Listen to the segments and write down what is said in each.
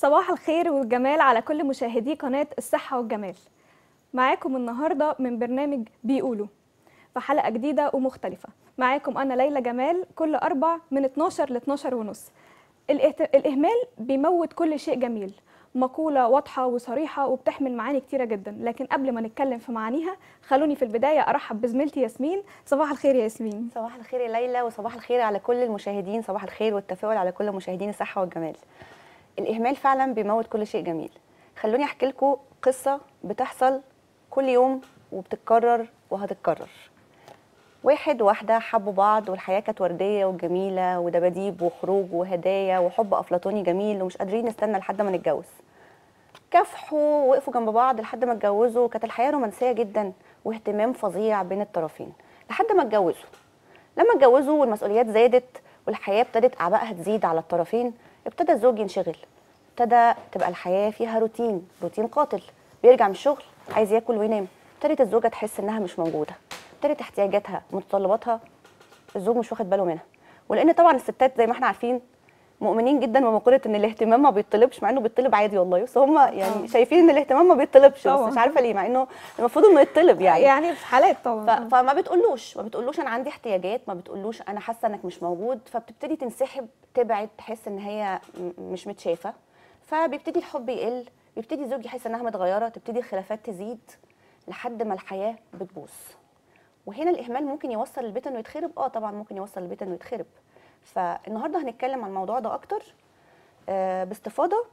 صباح الخير والجمال على كل مشاهدي قناة الصحة والجمال معاكم النهاردة من برنامج بيقولوا في حلقة جديدة ومختلفة معاكم أنا ليلى جمال كل أربع من 12 ل 12 ونص الإهت... الإهمال بيموت كل شيء جميل مقولة واضحة وصريحة وبتحمل معاني كتيرة جدا لكن قبل ما نتكلم في معانيها خلوني في البداية أرحب بزميلتي ياسمين صباح الخير يا ياسمين صباح الخير يا ليلى وصباح الخير على كل المشاهدين صباح الخير والتفاؤل على كل مشاهدين الصحة والجمال الإهمال فعلا بيموت كل شيء جميل خلوني أحكي لكم قصة بتحصل كل يوم وبتتكرر وهتتكرر واحد وواحدة حبوا بعض والحياة كانت وردية وجميلة ودباديب وخروج وهدايا وحب أفلاطوني جميل ومش قادرين نستنى لحد ما نتجوز كافحوا ووقفوا جنب بعض لحد ما اتجوزوا كانت الحياة رومانسية جدا واهتمام فظيع بين الطرفين لحد ما اتجوزوا لما اتجوزوا والمسؤوليات زادت والحياة ابتدت أعبائها تزيد على الطرفين ابتدى الزوج ينشغل ابتدى تبقى الحياة فيها روتين روتين قاتل بيرجع من الشغل عايز ياكل وينام ابتدت الزوجة تحس إنها مش موجودة ابتدت احتياجاتها ومتطلباتها الزوج مش واخد باله منها ولان طبعا الستات زي ما احنا عارفين مؤمنين جدا بمقوله ان الاهتمام ما بيطلبش مع انه بيطلب عادي والله بس هم يعني شايفين ان الاهتمام ما بيطلبش بس طبعاً. مش عارفه ليه مع انه المفروض انه يطلب يعني يعني في حالات ف... طبعا فما بتقولوش ما بتقولوش انا عندي احتياجات ما بتقولوش انا حاسه انك مش موجود فبتبتدي تنسحب تبعد تحس ان هي م- مش متشافه فبيبتدي الحب يقل بيبتدي الزوج يحس انها متغيره تبتدي الخلافات تزيد لحد ما الحياه بتبوظ وهنا الاهمال ممكن يوصل البيت انه يتخرب اه طبعا ممكن يوصل البيت انه يتخرب فالنهارده هنتكلم عن الموضوع ده اكتر آه باستفاضه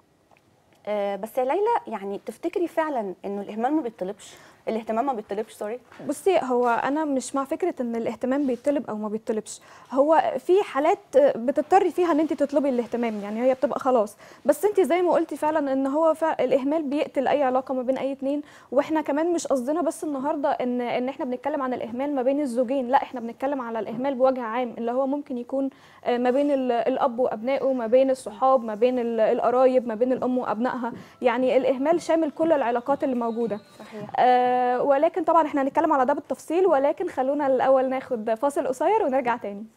آه بس يا ليلى يعني تفتكري فعلا انه الاهمال ما بيطلبش الاهتمام ما بيطلبش سوري بصي هو انا مش مع فكره ان الاهتمام بيطلب او ما بيطلبش هو في حالات بتضطري فيها ان انت تطلبي الاهتمام يعني هي بتبقى خلاص بس انت زي ما قلتي فعلا ان هو فع الاهمال بيقتل اي علاقه ما بين اي اتنين واحنا كمان مش قصدنا بس النهارده ان ان احنا بنتكلم عن الاهمال ما بين الزوجين لا احنا بنتكلم على الاهمال بوجه عام اللي هو ممكن يكون آه، ما بين ال- الاب وابنائه ما بين الصحاب ما بين ال- القرايب ما بين الام وابنائها يعني الاهمال شامل كل العلاقات اللي موجوده صحيح آه ولكن طبعا احنا هنتكلم على ده بالتفصيل ولكن خلونا الاول ناخد فاصل قصير ونرجع تاني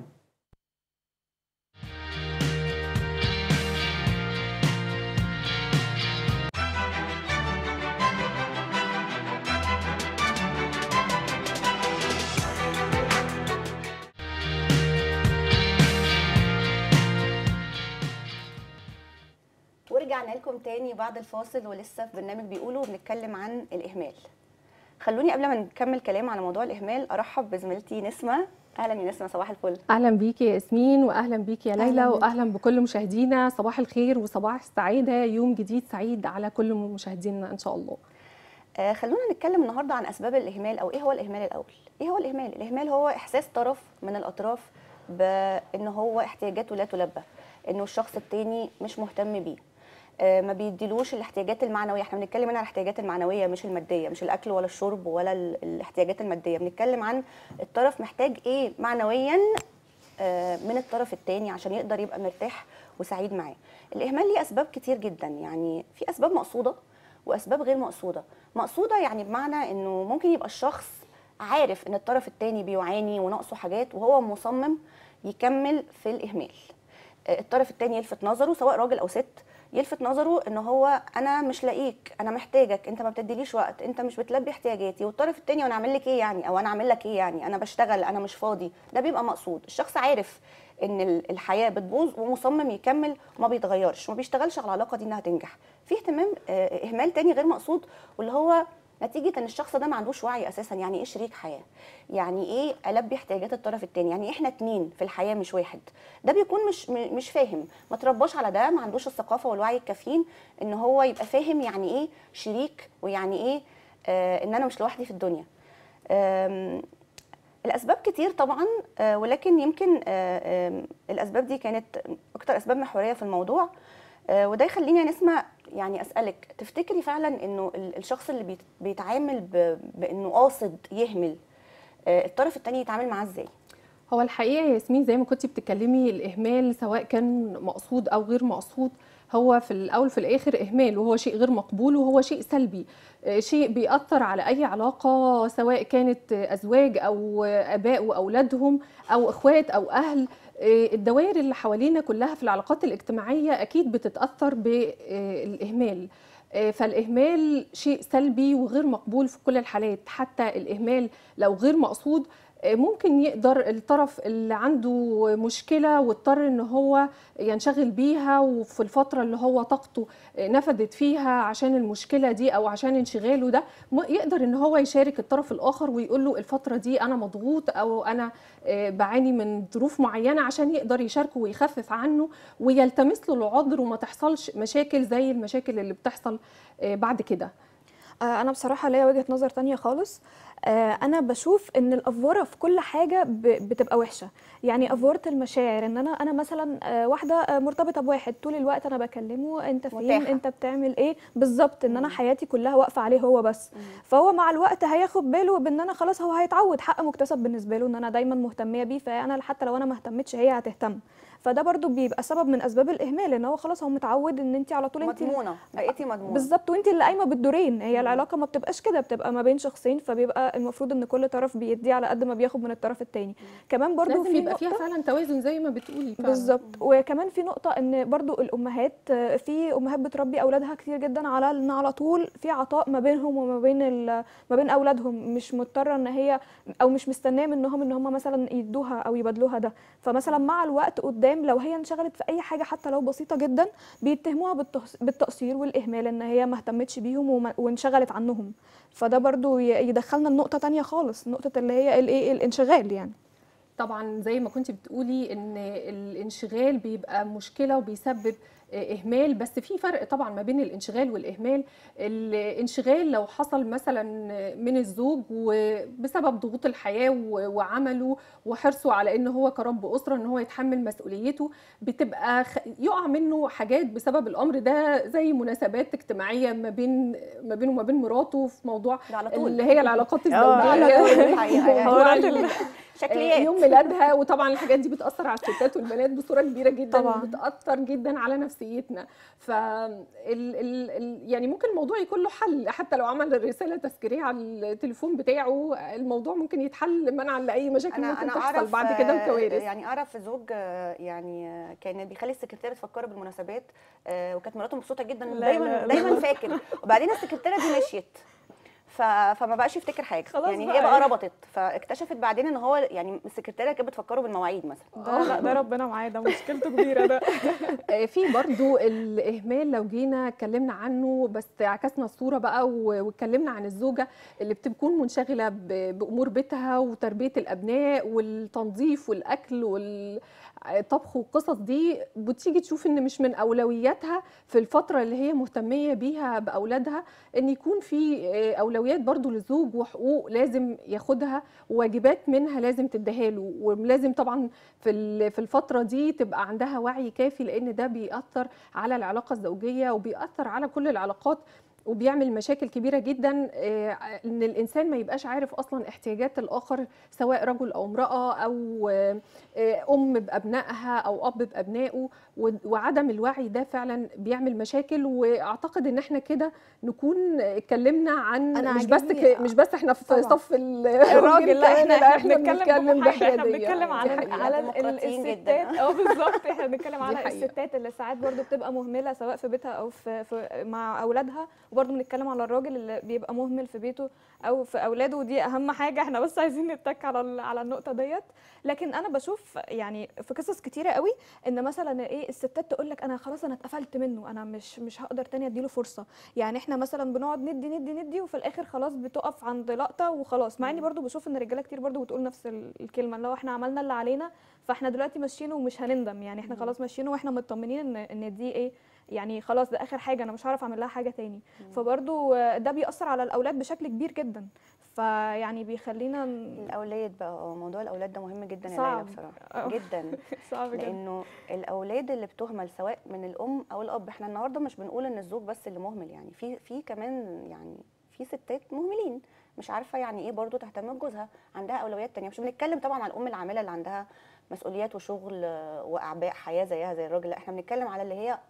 ورجعنا لكم تاني بعد الفاصل ولسه في برنامج بيقولوا بنتكلم عن الاهمال خلوني قبل ما نكمل كلام على موضوع الاهمال ارحب بزميلتي نسمه اهلا يا نسمه صباح الفل اهلا بيكي يا ياسمين واهلا بيكي يا أهلاً ليلى بيكي. واهلا بكل مشاهدينا صباح الخير وصباح السعاده يوم جديد سعيد على كل مشاهدينا ان شاء الله آه خلونا نتكلم النهارده عن اسباب الاهمال او ايه هو الاهمال الاول ايه هو الاهمال الاهمال هو احساس طرف من الاطراف بان هو احتياجاته لا تلبى انه الشخص التاني مش مهتم بيه آه، ما بيديلوش الاحتياجات المعنويه احنا بنتكلم هنا عن الاحتياجات المعنويه مش الماديه مش الاكل ولا الشرب ولا ال- الاحتياجات الماديه بنتكلم عن الطرف محتاج ايه معنويا آه، من الطرف الثاني عشان يقدر يبقى مرتاح وسعيد معاه الاهمال ليه اسباب كتير جدا يعني في اسباب مقصوده واسباب غير مقصوده مقصوده يعني بمعنى انه ممكن يبقى الشخص عارف ان الطرف الثاني بيعاني وناقصه حاجات وهو مصمم يكمل في الاهمال آه، الطرف الثاني يلفت نظره سواء راجل او ست يلفت نظره ان هو انا مش لاقيك انا محتاجك انت ما بتديليش وقت انت مش بتلبي احتياجاتي والطرف الثاني وانا اعمل لك ايه يعني او انا اعمل لك ايه يعني انا بشتغل انا مش فاضي ده بيبقى مقصود الشخص عارف ان ال- الحياه بتبوظ ومصمم يكمل وما بيتغيرش وما بيشتغلش على العلاقه دي انها تنجح في اهتمام آه، اهمال تاني غير مقصود واللي هو نتيجه ان الشخص ده ما عندوش وعي اساسا يعني ايه شريك حياه يعني ايه البي احتياجات الطرف الثاني يعني احنا اتنين في الحياه مش واحد ده بيكون مش م- مش فاهم ما ترباش على ده ما عندوش الثقافه والوعي الكافيين ان هو يبقى فاهم يعني ايه شريك ويعني ايه آه ان انا مش لوحدي في الدنيا آم، الاسباب كتير طبعا آه، ولكن يمكن آه، آم، الاسباب دي كانت اكتر اسباب محوريه في الموضوع آه، وده يخليني نسمع يعني اسالك تفتكري فعلا انه ال- الشخص اللي بيت- بيتعامل ب- بانه قاصد يهمل آه، الطرف التاني يتعامل معاه ازاي هو الحقيقه يا ياسمين زي ما كنتي بتتكلمي الاهمال سواء كان مقصود او غير مقصود هو في الاول في الاخر اهمال وهو شيء غير مقبول وهو شيء سلبي آه، شيء بيأثر على اي علاقه سواء كانت ازواج او اباء واولادهم او اخوات او اهل آه، الدوائر اللي حوالينا كلها في العلاقات الاجتماعيه اكيد بتتاثر بالاهمال آه، فالاهمال شيء سلبي وغير مقبول في كل الحالات حتى الاهمال لو غير مقصود آه، ممكن يقدر الطرف اللي عنده مشكله واضطر ان هو ينشغل بيها وفي الفتره اللي هو طاقته آه، نفذت فيها عشان المشكله دي او عشان انشغاله ده م- يقدر ان هو يشارك الطرف الاخر ويقول له الفتره دي انا مضغوط او انا آه، بعاني من ظروف معينه عشان يقدر يشاركه ويخفف عنه ويلتمس له العذر وما تحصلش مشاكل زي المشاكل اللي بتحصل آه، بعد كده آه، انا بصراحه ليا وجهه نظر تانية خالص آه، انا بشوف ان الافوره في كل حاجه ب- بتبقى وحشه يعني افوره المشاعر ان انا انا مثلا آه، واحده آه، مرتبطه بواحد طول الوقت انا بكلمه انت فين متاحة. انت بتعمل ايه بالظبط ان انا مم. حياتي كلها واقفه عليه هو بس مم. فهو مع الوقت هياخد باله بان انا خلاص هو هيتعود حق مكتسب بالنسبه له ان انا دايما مهتميه بيه فانا حتى لو انا ما اهتمتش هي هتهتم فده برضو بيبقى سبب من اسباب الاهمال ان هو خلاص هو متعود ان انت على طول انت مضمونه بقيتي مضمونه بالظبط وانت اللي قايمه بالدورين هي مم. العلاقه ما بتبقاش كده بتبقى ما بين شخصين فبيبقى المفروض ان كل طرف بيدي على قد ما بياخد من الطرف التاني كمان برضو لازم في يبقى فيها نقطة- فعلا توازن زي ما بتقولي فعلا. بالظبط وكمان في نقطة ان برضو الامهات آه، في امهات بتربي اولادها كتير جدا على ان على طول في عطاء ما بينهم وما بين ال- ما بين اولادهم مش مضطرة ان هي او مش مستنية منهم ان هم مثلا يدوها او يبادلوها ده فمثلا مع الوقت قدام لو هي انشغلت في اي حاجة حتى لو بسيطة جدا بيتهموها بالتهس- بالتقصير والاهمال ان هي ما اهتمتش بيهم وما- وانشغلت عنهم فده برضو ي- يدخلنا النقطة تانية خالص نقطة اللي هي الايه الانشغال يعني طبعا زي ما كنت بتقولي ان الانشغال بيبقى مشكله وبيسبب اهمال بس في فرق طبعا ما بين الانشغال والاهمال الانشغال لو حصل مثلا من الزوج وبسبب ضغوط الحياه و- وعمله وحرصه على ان هو كرب اسره ان هو يتحمل مسؤوليته بتبقى خ- يقع منه حاجات بسبب الامر ده زي مناسبات اجتماعيه ما بين ما بينه وما بين مراته في موضوع ده على طول اللي هي العلاقات اه الزوجيه على طول الحقيقه يعني موضوع حوارات ال- شكليات يوم ميلادها وطبعا الحاجات دي بتاثر على الستات والبنات بصوره كبيره جدا طبعاً. وبتاثر جدا على نفسيتنا ف ال ال ال يعني ممكن الموضوع يكون له حل حتى لو عمل رساله تذكيريه على التليفون بتاعه الموضوع ممكن يتحل منعا لاي مشاكل انا ممكن انا تحصل اعرف بعد كده آه، وكوارث يعني اعرف زوج آه، يعني آه، كان بيخلي السكرتيره تفكره بالمناسبات آه، وكانت مراته مبسوطه جدا لا، دايما لا، لا. دايما فاكر وبعدين السكرتيره دي مشيت ف... فما بقاش يفتكر حاجه خلاص يعني بقى. هي بقى ربطت فاكتشفت بعدين ان هو يعني السكرتيره كانت بتفكره بالمواعيد مثلا ده لا ده ربنا معاه ده مشكلته كبيره ده آه، في برضو الاهمال لو جينا اتكلمنا عنه بس عكسنا الصوره بقى و- واتكلمنا عن الزوجه اللي بتكون منشغله ب- بامور بيتها وتربيه الابناء والتنظيف والاكل والطبخ والقصص دي بتيجي تشوف ان مش من اولوياتها في الفتره اللي هي مهتميه بيها باولادها ان يكون في آه، اولويات برضو للزوج وحقوق لازم ياخدها وواجبات منها لازم تديها له ولازم طبعا في ال- في الفتره دي تبقى عندها وعي كافي لان ده بيأثر على العلاقه الزوجيه وبيأثر على كل العلاقات وبيعمل مشاكل كبيره جدا آه، ان الانسان ما يبقاش عارف اصلا احتياجات الاخر سواء رجل او امراه او آه، آه، ام بابنائها او اب بابنائه و- وعدم الوعي ده فعلا بيعمل مشاكل واعتقد ان احنا كده نكون اتكلمنا عن أنا مش بس عاجبني- ك- مش بس احنا في طبعاً. صف ال- الراجل لا كمان، احنا احنا بنتكلم بكل حاجه احنا بحيادية. بنتكلم دي على حقيقة. على ال- ديمقراطيين الستات جداً. اه بالظبط احنا بنتكلم على حقيقة. الستات اللي ساعات برضو بتبقى مهمله سواء في بيتها او في, في مع اولادها وبرضو بنتكلم على الراجل اللي بيبقى مهمل في بيته او في اولاده ودي اهم حاجه احنا بس عايزين نتك على ال- على النقطه ديت لكن انا بشوف يعني في قصص كتيره قوي ان مثلا ايه الستات تقول لك انا خلاص انا اتقفلت منه انا مش مش هقدر تاني اديله فرصه يعني احنا مثلا بنقعد ندي ندي ندي وفي الاخر خلاص بتقف عند لقطه وخلاص مع اني برضو بشوف ان الرجاله كتير برضو بتقول نفس ال- الكلمه اللي هو احنا عملنا اللي علينا فاحنا دلوقتي ماشيينه ومش هنندم يعني احنا خلاص ماشيينه واحنا مطمنين ان ان دي ايه يعني خلاص ده اخر حاجه انا مش هعرف اعمل لها حاجه تاني فبرضو آه، ده بيأثر على الاولاد بشكل كبير جدا فيعني بيخلينا ن- الاولاد بقى اه موضوع الاولاد ده مهم جدا يا صعب. ليلى بصراحه اه. جدا صعب جدا لانه الاولاد اللي بتهمل سواء من الام او الاب احنا النهارده مش بنقول ان الزوج بس اللي مهمل يعني في في كمان يعني في ستات مهملين مش عارفه يعني ايه برضو تهتم بجوزها عندها اولويات تانية مش بنتكلم طبعا على الام العامله اللي عندها مسؤوليات وشغل آه، واعباء حياه زيها زي الراجل لا احنا بنتكلم على اللي هي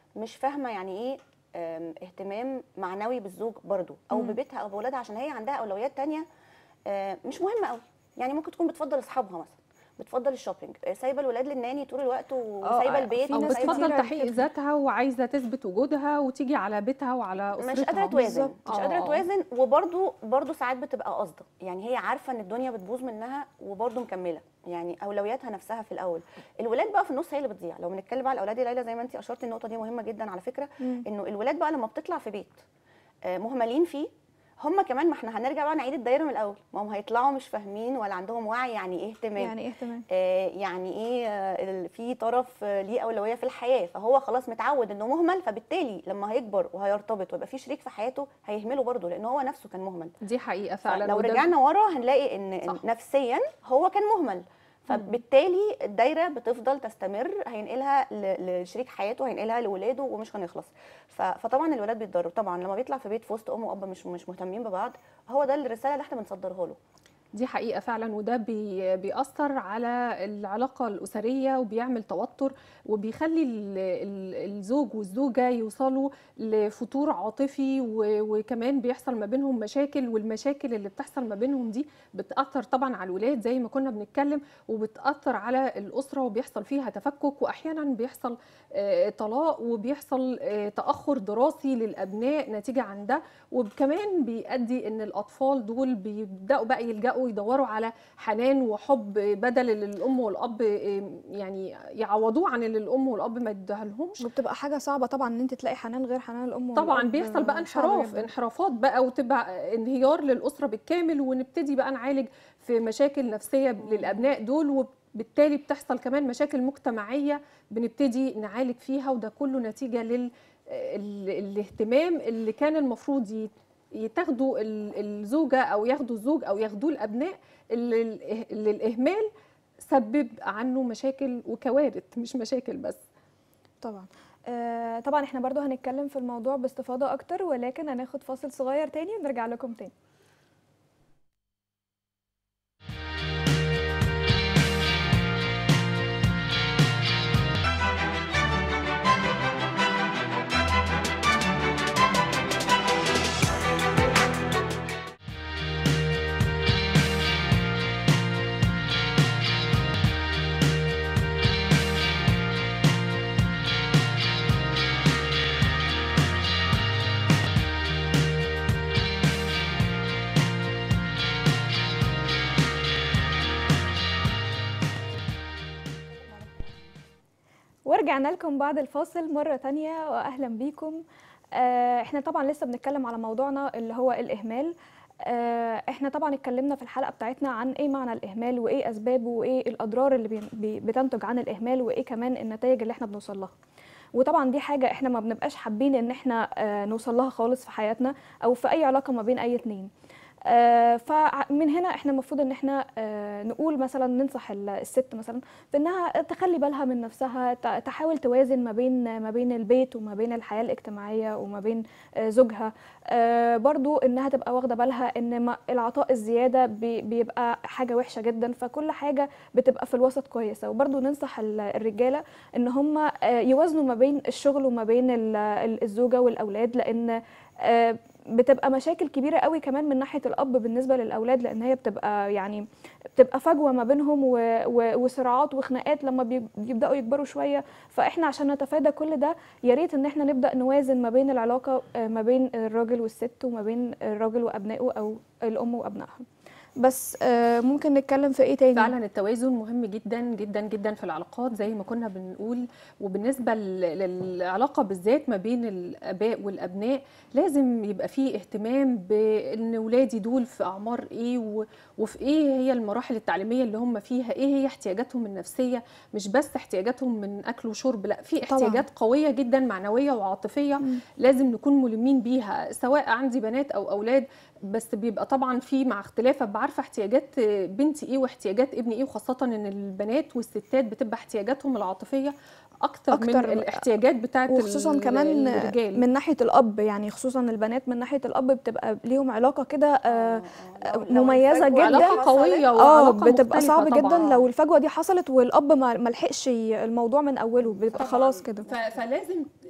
مش فاهمه يعني ايه آم، اهتمام معنوي بالزوج برضو او مم. ببيتها او باولادها عشان هي عندها اولويات تانية آه، مش مهمه قوي يعني ممكن تكون بتفضل اصحابها مثلا بتفضل الشوبينج آه، سايبه الولاد للناني طول الوقت وسايبه آه، البيت في او ناس وسايبه كتير بتفضل على تحقيق فكرة. ذاتها وعايزه تثبت وجودها وتيجي على بيتها وعلى اسرتها مش قادره توازن بالظبط. مش آه، قادره آه. توازن وبرده برده ساعات بتبقى قاصده يعني هي عارفه ان الدنيا بتبوظ منها وبرده مكمله يعني اولوياتها نفسها في الاول الولاد بقى في النص هي اللي بتضيع لو بنتكلم بقى على الاولاد يا ليلى زي ما انت اشرتي النقطه دي مهمه جدا على فكره مم. انه الولاد بقى لما بتطلع في بيت آه، مهملين فيه هم كمان ما احنا هنرجع بقى نعيد الدايره من الاول ما هم هيطلعوا مش فاهمين ولا عندهم وعي يعني ايه اهتمام يعني ايه اهتمام آه، يعني ايه آه، ال- في طرف آه، ليه اولويه في الحياه فهو خلاص متعود انه مهمل فبالتالي لما هيكبر وهيرتبط ويبقى في شريك في حياته هيهمله برضه لان هو نفسه كان مهمل دي حقيقه فعلا لو وده رجعنا ورا هنلاقي ان إن صح. نفسيا هو كان مهمل فبالتالي الدايره بتفضل تستمر هينقلها ل- لشريك حياته هينقلها لاولاده ومش هنخلص ف- فطبعا الولاد بيتضروا طبعا لما بيطلع في بيت في وسط ام واب مش مش مهتمين ببعض هو ده الرساله اللي احنا بنصدرها له دي حقيقة فعلا وده بي بيأثر على العلاقة الأسرية وبيعمل توتر وبيخلي ال- ال- الزوج والزوجة يوصلوا لفتور عاطفي و- وكمان بيحصل ما بينهم مشاكل والمشاكل اللي بتحصل ما بينهم دي بتأثر طبعا على الولاد زي ما كنا بنتكلم وبتأثر على الأسرة وبيحصل فيها تفكك وأحيانا بيحصل آه، طلاق وبيحصل آه، تأخر دراسي للأبناء نتيجة عن ده وكمان بيؤدي ان الاطفال دول بيبداوا بقى يلجأوا يدوروا على حنان وحب بدل اللي الام والاب يعني يعوضوه عن اللي الام والاب ما يديهالهمش وبتبقى حاجه صعبه طبعا ان انت تلاقي حنان غير حنان الام طبعا والأب، بيحصل بقى صعبة انحراف جداً. انحرافات بقى وتبقى انهيار للاسره بالكامل ونبتدي بقى نعالج في مشاكل نفسيه للابناء دول وبالتالي بتحصل كمان مشاكل مجتمعيه بنبتدي نعالج فيها وده كله نتيجه لل ال- الاهتمام اللي كان المفروض ي- يتاخدوا ال- الزوجه او ياخدوا الزوج او ياخدوه الابناء اللي ال- اللي الاهمال سبب عنه مشاكل وكوارث مش مشاكل بس طبعا آه طبعا احنا برضو هنتكلم في الموضوع باستفاضه اكتر ولكن هناخد فاصل صغير تاني ونرجع لكم تاني ورجعنا لكم بعد الفاصل مرة تانية وأهلا بيكم آه، احنا طبعا لسه بنتكلم على موضوعنا اللي هو الإهمال آه، احنا طبعا اتكلمنا في الحلقة بتاعتنا عن ايه معنى الإهمال وايه أسبابه وايه الأضرار اللي بي- بي- بتنتج عن الإهمال وايه كمان النتائج اللي احنا بنوصل لها وطبعا دي حاجة احنا ما بنبقاش حابين ان احنا آه، نوصل لها خالص في حياتنا او في اي علاقة ما بين اي اتنين آه، فمن هنا احنا المفروض ان احنا آه، نقول مثلا ننصح ال- الست مثلا في انها تخلي بالها من نفسها ت- تحاول توازن ما بين ما بين البيت وما بين الحياه الاجتماعيه وما بين آه، زوجها آه، برضو انها تبقى واخده بالها ان ما- العطاء الزياده بي- بيبقى حاجه وحشه جدا فكل حاجه بتبقى في الوسط كويسه وبرضو ننصح ال- الرجاله ان هم آه، يوازنوا ما بين الشغل وما بين ال- ال- الزوجه والاولاد لان آه، بتبقى مشاكل كبيره قوي كمان من ناحيه الاب بالنسبه للاولاد لان هي بتبقى يعني بتبقى فجوه ما بينهم و... و... وصراعات وخناقات لما بي- بيبداوا يكبروا شويه فاحنا عشان نتفادى كل ده يا ريت ان احنا نبدا نوازن ما بين العلاقه آه، ما بين الراجل والست وما بين الراجل وابنائه او الام وابنائها بس آه، ممكن نتكلم في ايه تاني فعلا التوازن مهم جدا جدا جدا في العلاقات زي ما كنا بنقول وبالنسبه لل- للعلاقه بالذات ما بين الاباء والابناء لازم يبقى فيه اهتمام بان ولادي دول في اعمار ايه و- وفي ايه هي المراحل التعليميه اللي هم فيها ايه هي احتياجاتهم النفسيه مش بس احتياجاتهم من اكل وشرب لا في طبعاً. احتياجات قويه جدا معنويه وعاطفيه مم. لازم نكون ملمين بيها سواء عندي بنات او اولاد بس بيبقى طبعا في مع اختلاف ابقى عارفه احتياجات بنتي ايه واحتياجات ابني ايه وخاصه ان البنات والستات بتبقى احتياجاتهم العاطفيه اكتر, أكتر. من الاحتياجات بتاعت وخصوصا ال- كمان الرجال من ناحيه الاب يعني خصوصا البنات من ناحيه الاب بتبقى ليهم علاقه كده آه، لو- لو مميزة الفجوة جداً. علاقه حصلت- قويه اه وعلاقه بتبقى مختلفة صعب جدا طبعاً. لو الفجوه دي حصلت والاب ما ما لحقش ي- الموضوع من اوله بيبقى طبعاً. خلاص كده ف- فلازم ال-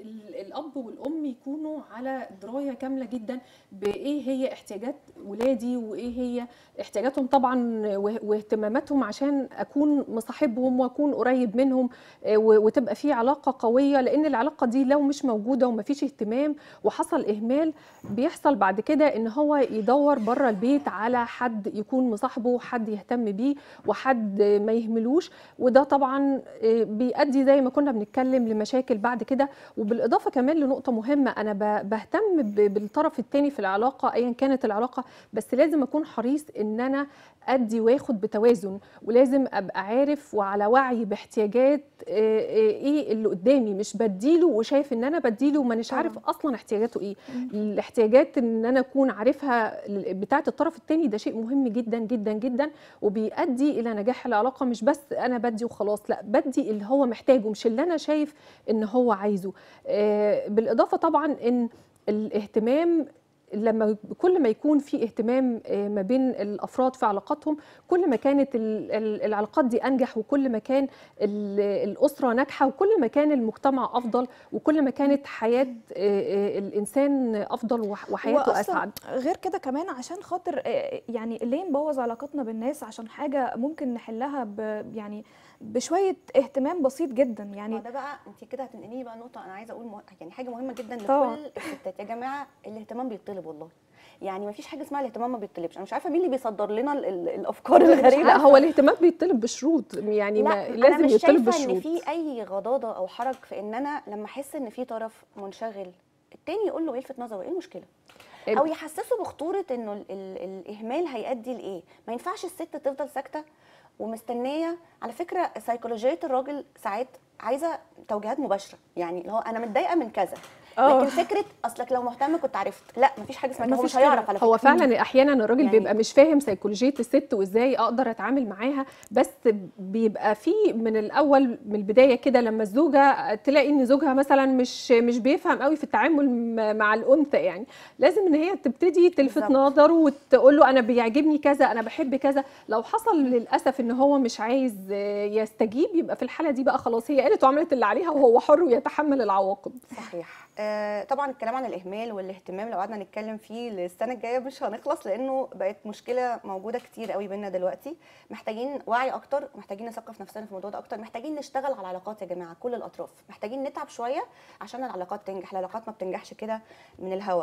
الاب والام يكونوا على درايه كامله جدا بايه هي احتياجات ولادي وايه هي احتياجاتهم طبعا وه- واهتماماتهم عشان اكون مصاحبهم واكون قريب منهم آه، و- وتبقى في علاقه قويه لان العلاقه دي لو مش موجوده ومفيش اهتمام وحصل اهمال بيحصل بعد كده ان هو يدور بره البيت على حد يكون مصاحبه حد يهتم بيه وحد ما يهملوش وده طبعا آه، بيؤدي زي ما كنا بنتكلم لمشاكل بعد كده وبالاضافه كمان لنقطه مهمه انا ب- بهتم ب- بالطرف الثاني في العلاقه ايا كانت العلاقه بس لازم اكون حريص ان انا ادي واخد بتوازن ولازم ابقى عارف وعلى وعي باحتياجات آه، آه، ايه اللي قدامي مش بديله وشايف ان انا بديله ومانيش عارف اصلا احتياجاته ايه الاحتياجات ان انا اكون عارفها بتاعه الطرف الثاني ده شيء مهم جدا جدا جدا وبيؤدي الى نجاح العلاقه مش بس انا بدي وخلاص لا بدي اللي هو محتاجه مش اللي انا شايف ان هو عايزه آه، بالاضافه طبعا ان الاهتمام لما كل ما يكون في اهتمام آه، ما بين الافراد في علاقاتهم كل ما كانت ال- ال- العلاقات دي انجح وكل ما كان ال- الاسره ناجحه وكل ما كان المجتمع افضل وكل ما كانت حياه آه، آه، الانسان افضل وح- وحياته وأصلاً اسعد غير كده كمان عشان خاطر آه، يعني ليه نبوظ علاقاتنا بالناس عشان حاجه ممكن نحلها ب يعني بشويه اهتمام بسيط جدا ما يعني ده بقى انت كده هتنقليني بقى نقطه انا عايزه اقول مه... يعني حاجه مهمه جدا طبعاً. لكل الستات يا جماعه الاهتمام بيطلب والله يعني ما فيش حاجه اسمها الاهتمام ما بيطلبش انا مش عارفه مين اللي بيصدر لنا ال... ال... الافكار الغريبه لا هو الاهتمام بيطلب بشروط يعني لا ما انا لازم مش يطلب شايفه ان بشروط في اي غضاضه او حرج في ان انا لما احس ان في طرف منشغل التاني يقول له يلفت نظره ايه المشكله ال- او يحسسه بخطوره انه ال ال الاهمال هيؤدي لايه ما ينفعش الست تفضل ساكته ومستنيه على فكره سيكولوجيه الراجل ساعات عايزه توجيهات مباشره يعني اللي هو انا متضايقه من كذا آه. لكن فكره اصلك لو مهتم كنت عرفت لا مفيش حاجه اسمها كده هو مفيش مش هيعرف كده. على فكره هو فعلا احيانا الراجل يعني- بيبقى مش فاهم سيكولوجيه الست وازاي اقدر اتعامل معاها بس بيبقى في من الاول من البدايه كده لما الزوجه تلاقي ان زوجها مثلا مش مش بيفهم قوي في التعامل م- مع الانثى يعني لازم ان هي تبتدي تلفت بالظبط. نظره وتقول له انا بيعجبني كذا انا بحب كذا لو حصل للاسف ان هو مش عايز آه، يستجيب يبقى في الحاله دي بقى خلاص هي قالت وعملت اللي عليها وهو حر ويتحمل العواقب صحيح آه طبعا الكلام عن الاهمال والاهتمام لو قعدنا نتكلم فيه للسنه الجايه مش هنخلص لانه بقت مشكله موجوده كتير قوي بينا دلوقتي محتاجين وعي اكتر محتاجين نثقف نفسنا في الموضوع ده اكتر محتاجين نشتغل على العلاقات يا جماعه كل الاطراف محتاجين نتعب شويه عشان العلاقات تنجح العلاقات ما بتنجحش كده من الهوا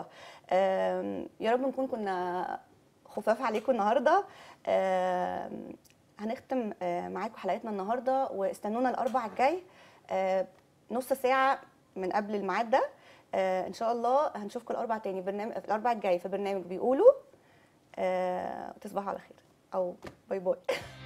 آم، يا رب نكون كنا خفاف عليكم النهارده آم، هنختم آه، معاكم حلقتنا النهارده واستنونا الاربع الجاي آه، نص ساعه من قبل الميعاد ده آه ان شاء الله هنشوفكم الاربع تاني برنامج الاربع الجاي في برنامج بيقولوا آه تصبحوا على خير او باي باي